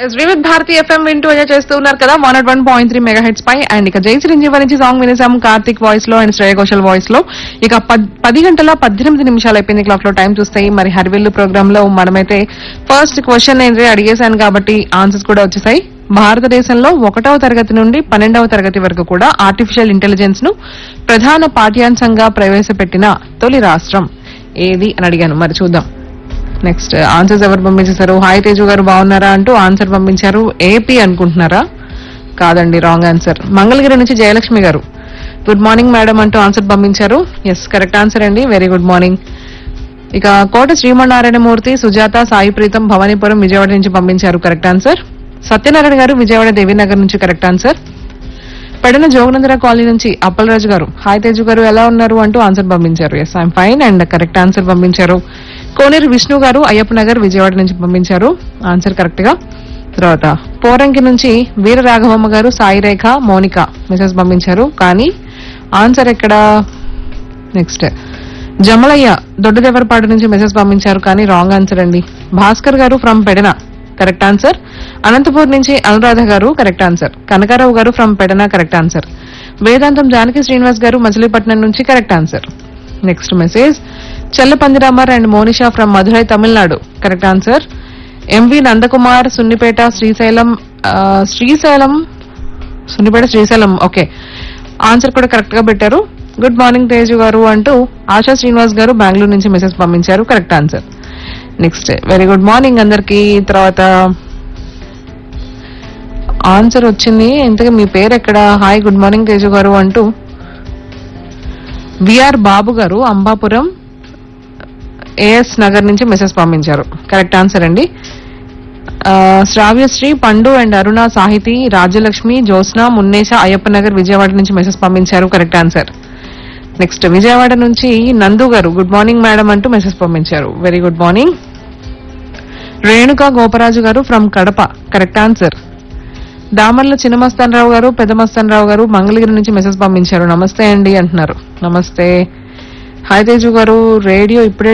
Vividh Bharati FM వింటూ enjoy చేస్తూ ఉన్నారు కదా one one point three mega heads పై అండ్ ఇక జై చిరంజీవి నుంచి సాంగ్ వినేసాం కార్తిక్ వాయిస్ లో అండ్ శ్రేయ ఘోషల్ వాయిస్ లో ఇక పద్- పది గంటల పద్దెనిమిది నిమిషాలు అయిపోయింది క్లాక్ లో టైం చూస్తాయి మరి హరివిల్లు ప్రోగ్రామ్ లో మనమైతే ఫస్ట్ క్వశ్చన్ ఏంటి అడిగేశాను కాబట్టి ఆన్సర్స్ కూడా వచ్చేసాయి భారతదేశంలో ఒకటవ తరగతి నుండి పన్నెండవ తరగతి వరకు కూడా ఆర్టిఫిషియల్ ఇంటెలిజెన్స్ ను ప్రధాన పాఠ్యాంశంగా ప్రవేశపెట్టిన తొలి రాష్ట్రం ఏది అని అడిగాను మరి చూద్దాం నెక్స్ట్ ఆన్సర్స్ ఎవరు పంపించేశారు హాయ్ తేజు గారు బాగున్నారా అంటూ ఆన్సర్ పంపించారు ఏపీ అనుకుంటున్నారా కాదండి రాంగ్ ఆన్సర్ మంగళగిరి నుంచి జయలక్ష్మి గారు గుడ్ మార్నింగ్ మేడం అంటూ ఆన్సర్ పంపించారు ఎస్ కరెక్ట్ ఆన్సర్ అండి వెరీ గుడ్ మార్నింగ్ ఇక కోట శ్రీమన్నారాయణమూర్తి సుజాత సాయి ప్రీతం భవానీపురం విజయవాడ నుంచి పంపించారు కరెక్ట్ ఆన్సర్ సత్యనారాయణ గారు విజయవాడ దేవీనగర్ నుంచి కరెక్ట్ ఆన్సర్ పెడన జోగనందర కాలనీ నుంచి అప్పలరాజు గారు హాయ్ తేజు గారు ఎలా ఉన్నారు అంటూ ఆన్సర్ పంపించారు yes I'm fine and correct answer పంపించారు కోనేరు విష్ణు గారు అయ్యప్ప నగర్ విజయవాడ నుంచి పంపించారు ఆన్సర్ కరెక్ట్ గా తర్వాత పోరంకి నుంచి వీర రాఘవమ్మ గారు సాయి రేఖ మౌనిక మెసేజ్ పంపించారు కానీ ఆన్సర్ ఎక్కడ నెక్స్ట్ జమలయ్య దొడ్డదేవరపాడు నుంచి మెసేజ్ పంపించారు కానీ రాంగ్ ఆన్సర్ అండి భాస్కర్ గారు from Pedana correct answer Anantapur నుంచి అనురాధ గారు కరెక్ట్ ఆన్సర్ కనకారావు గారు ఫ్రమ్ పెడన కరెక్ట్ ఆన్సర్ వేదాంతం జానకి శ్రీనివాస్ గారు మచిలీపట్నం నుంచి కరెక్ట్ ఆన్సర్ నెక్స్ట్ మెసేజ్ చెల్లపందిరామర్ and Monisha from Madurai Tamil Nadu correct answer M V Nandakumar Sunnipenta Srisailam ఆ, శ్రీశైలం సున్నిపేట శ్రీశైలం ఓకే ఆన్సర్ కూడా కరెక్ట్ గా పెట్టారు గుడ్ మార్నింగ్ తేజు గారు అంటూ ఆశా శ్రీనివాస్ గారు బెంగళూరు నుంచి మెసేజ్ పంపించారు correct answer next very good morning అందరికి తర్వాత ఆన్సర్ వచ్చింది ఇంతగా మీ పేరు ఎక్కడ హాయ్ గుడ్ మార్నింగ్ తేజు గారు అంటూ విఆర్ బాబు గారు అంబాపురం ఏఎస్ నగర్ నుంచి మెసేజ్ పంపించారు కరెక్ట్ ఆన్సర్ అండి ఆ, శ్రావ్యశ్రీ పండు అండ్ అరుణ సాహితి రాజ్యలక్ష్మి జ్యోత్స్న మున్నేష అయ్యప్ప నగర్ విజయవాడ నుంచి మెసేజ్ పంపించారు కరెక్ట్ ఆన్సర్ నెక్స్ట్ విజయవాడ నుంచి నందు గారు గుడ్ మార్నింగ్ మేడం అంటూ మెసేజ్ పంపించారు very good morning Renuka Goparaju గారు from Kadapa correct answer Damarla Chinnamastanarao గారు పెద్దమస్తానరావు గారు మంగళగిరి నుంచి మెసేజ్ పంపించారు నమస్తే అండి అంటున్నారు నమస్తే హాయ్ తేజు గారు రేడియో ఇప్పుడే